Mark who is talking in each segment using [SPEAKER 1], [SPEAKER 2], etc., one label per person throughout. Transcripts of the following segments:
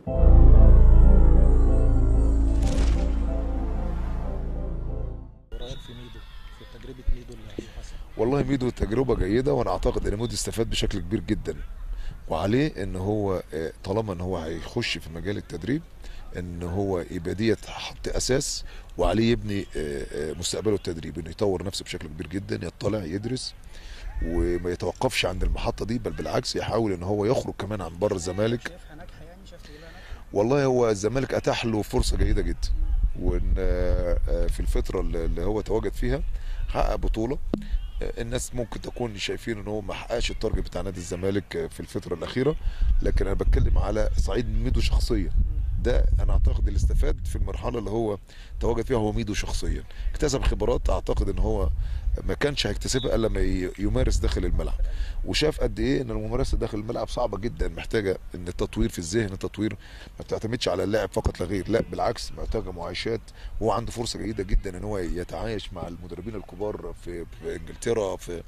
[SPEAKER 1] رايك في ميدو في تجربه ميدو اللي حصل
[SPEAKER 2] والله ميدو تجربه جيده وانا اعتقد ان ميدو استفاد بشكل كبير جدا وعليه ان هو آه، طالما ان هو هيخش في مجال التدريب ان هو يبقى ديت حط اساس وعليه يبني آه، آه، مستقبله التدريبي انه يطور نفسه بشكل كبير جدا يطلع يدرس وما يتوقفش عند المحطه دي بل بالعكس يحاول ان هو يخرج كمان عن بره الزمالك
[SPEAKER 1] شايفها ناجحه يعني شايف شغلها ناجحه
[SPEAKER 2] والله هو الزمالك اتاح له فرصه جيده جدا وان آه، آه، في الفتره اللي اللي هو تواجد فيها حقق بطوله آه، الناس ممكن تكون شايفين ان هو ما حققش التارجت بتاع نادي الزمالك آه، في الفتره الاخيره لكن انا بتكلم على صعيد ميدو شخصيا ده انا اعتقد اللي استفاد في المرحله اللي هو تواجد فيها هو ميدو شخصيا اكتسب خبرات اعتقد ان هو ما كانش هيكتسبها الا لما ي- يمارس داخل الملعب وشاف قد ايه ان الممارسه داخل الملعب صعبه جدا محتاجه ان التطوير في الذهن التطوير ما بتعتمدش على اللاعب فقط لا غير لا بالعكس محتاجه معايشات وهو عنده فرصه جيده جدا ان هو يتعايش مع المدربين الكبار في, في انجلترا في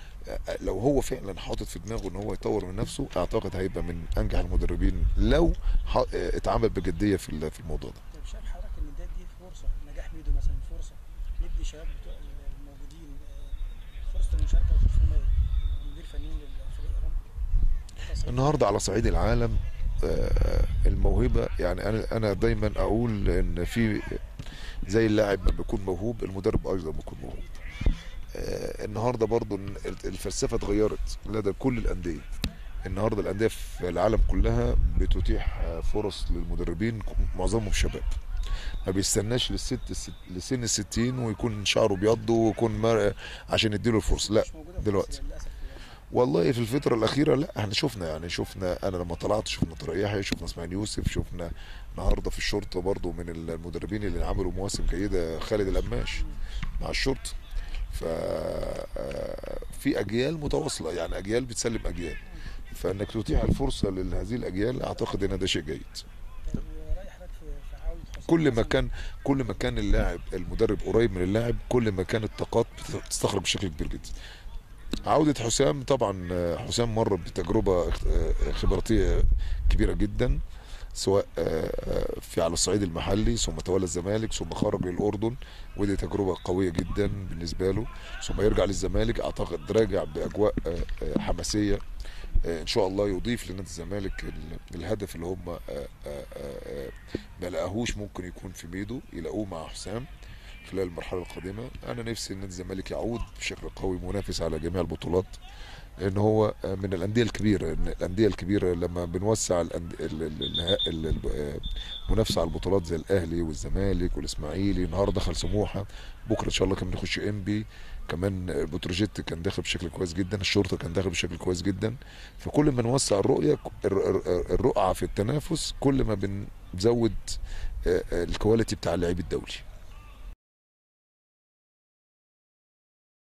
[SPEAKER 2] لو هو فعلا حاطط في دماغه ان هو يطور من نفسه اعتقد هيبقى من انجح المدربين لو ح- اتعامل بجديه في ال- في الموضوع ده
[SPEAKER 1] طيب شايف حضرتك ان ده دي فرصه نجاح ميدو مثلا فرصه ندي شباب بتوع الموجودين آه، فرصه المشاركه وفرصه هم مدير فنيين لفريقهم تصعيد.
[SPEAKER 2] النهارده على صعيد العالم آه، الموهبه يعني انا انا دايما اقول ان في زي اللاعب ما بيكون موهوب المدرب ايضا بيكون موهوب آه، النهارده برضو إن الفلسفه اتغيرت لدى كل الانديه النهارده الانديه في العالم كلها بتتيح آه، فرص للمدربين معظمهم شباب ما بيستناش للست الست- لسن الستين ويكون شعره ابيض ويكون مر... عشان يديله الفرصه لا
[SPEAKER 1] مش موجوده في
[SPEAKER 2] دلوقتي.
[SPEAKER 1] مصر للاسف يعني.
[SPEAKER 2] والله في الفترة الأخيرة لا احنا شفنا يعني شفنا أنا لما طلعت شفنا طارق يحيى شفنا إسماعيل يوسف شفنا النهارده في الشرطة برضو من المدربين اللي عملوا مواسم جيدة خالد القماش مع الشرطة ف آه، في أجيال متواصلة يعني أجيال بتسلم أجيال فإنك تتيح الفرصة لهذه الأجيال أعتقد إن ده شيء جيد
[SPEAKER 1] طيب راي حضرتك في في عوده حسام
[SPEAKER 2] كل ما
[SPEAKER 1] حسن؟
[SPEAKER 2] كان كل ما كان اللاعب المدرب قريب من اللاعب كل ما كانت الطاقات بتستخرج بشكل كبير جدا عودة حسام طبعا آه، حسام مر بتجربة آه، خبراتية كبيرة جدا سواء آه، آه، في على الصعيد المحلي ثم تولى الزمالك ثم خرج للأردن ودي تجربة قوية جدا بالنسبة له ثم يرجع للزمالك أعتقد راجع بأجواء آه، آه، حماسية آه، ان شاء الله يضيف لنادي الزمالك ال- الهدف اللي هم آه، آه، آه، آه، ما لقاهوش ممكن يكون في ميدو يلاقوه مع حسام خلال المرحله القادمه انا نفسي ان نادي الزمالك يعود بشكل قوي منافس على جميع البطولات لان هو آه، من الانديه الكبيره إن الانديه الكبيره لما بنوسع الأند- ال- ال- النها- ال- ال- آه، المنافسه على البطولات زي الاهلي والزمالك والاسماعيلي النهارده دخل سموحه بكره ان شاء الله كمان نخش انبي كمان آه، بتروجيت كان داخل بشكل كويس جدا الشرطه كان داخل بشكل كويس جدا فكل ما نوسع الرؤيه الر- الر- الرقعه في التنافس كل ما بنزود آه، آه، الكواليتي بتاع اللعيب الدولي